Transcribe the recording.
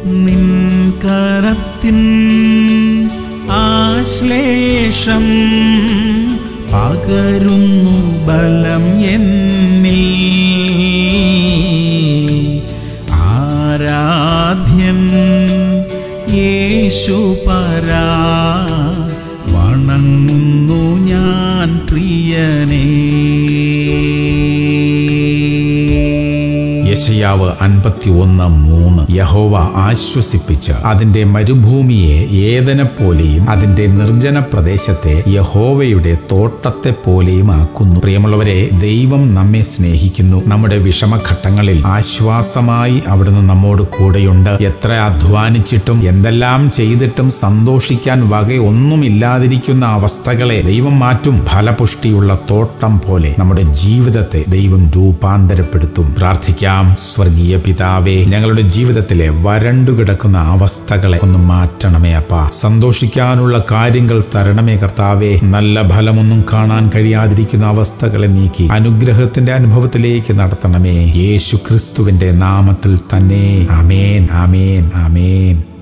നിൻ കരത്തിൻ ആശ്ലേഷം പകരുന്നു ബലം എന്നിൽ ആരാധ്യൻ യേശു പരാ വണങ്ങുന്നു ഞാൻ പ്രിയനേ യശയാവ് അൻപത്തി ഒന്ന് മൂന്ന് യഹോവ ആശ്വസിപ്പിച്ച് അതിന്റെ മരുഭൂമിയെ ഏതനെ പോലെയും അതിന്റെ നിർജ്ജന പ്രദേശത്തെ യഹോവയുടെ തോട്ടത്തെ പോലെയും ആക്കുന്നു പ്രിയമുള്ളവരെ ദൈവം നമ്മെ സ്നേഹിക്കുന്നു നമ്മുടെ വിഷമഘട്ടങ്ങളിൽ ആശ്വാസമായി അവിടുന്ന് നമ്മോട് കൂടെയുണ്ട് എത്ര അധ്വാനിച്ചിട്ടും എന്തെല്ലാം ചെയ്തിട്ടും സന്തോഷിക്കാൻ വകയൊന്നുമില്ലാതിരിക്കുന്ന അവസ്ഥകളെ ദൈവം മാറ്റും ഫലപുഷ്ടിയുള്ള തോട്ടം പോലെ നമ്മുടെ ജീവിതത്തെ ദൈവം രൂപാന്തരപ്പെടുത്തും പ്രാർത്ഥിക്കാം സ്വർഗീയ പിതാവേ ഞങ്ങളുടെ ജീവിതത്തിലെ വരണ്ടു കിടക്കുന്ന അവസ്ഥകളെ ഒന്ന് മാറ്റണമേ അപ്പ സന്തോഷിക്കാനുള്ള കാര്യങ്ങൾ തരണമേ കർത്താവേ നല്ല ഫലമൊന്നും കാണാൻ കഴിയാതിരിക്കുന്ന അവസ്ഥകളെ നീക്കി അനുഗ്രഹത്തിന്റെ അനുഭവത്തിലേക്ക് നടത്തണമേ യേശു ക്രിസ്തുവിന്റെ നാമത്തിൽ തന്നെ അമേൻ അമേൻ അമേൻ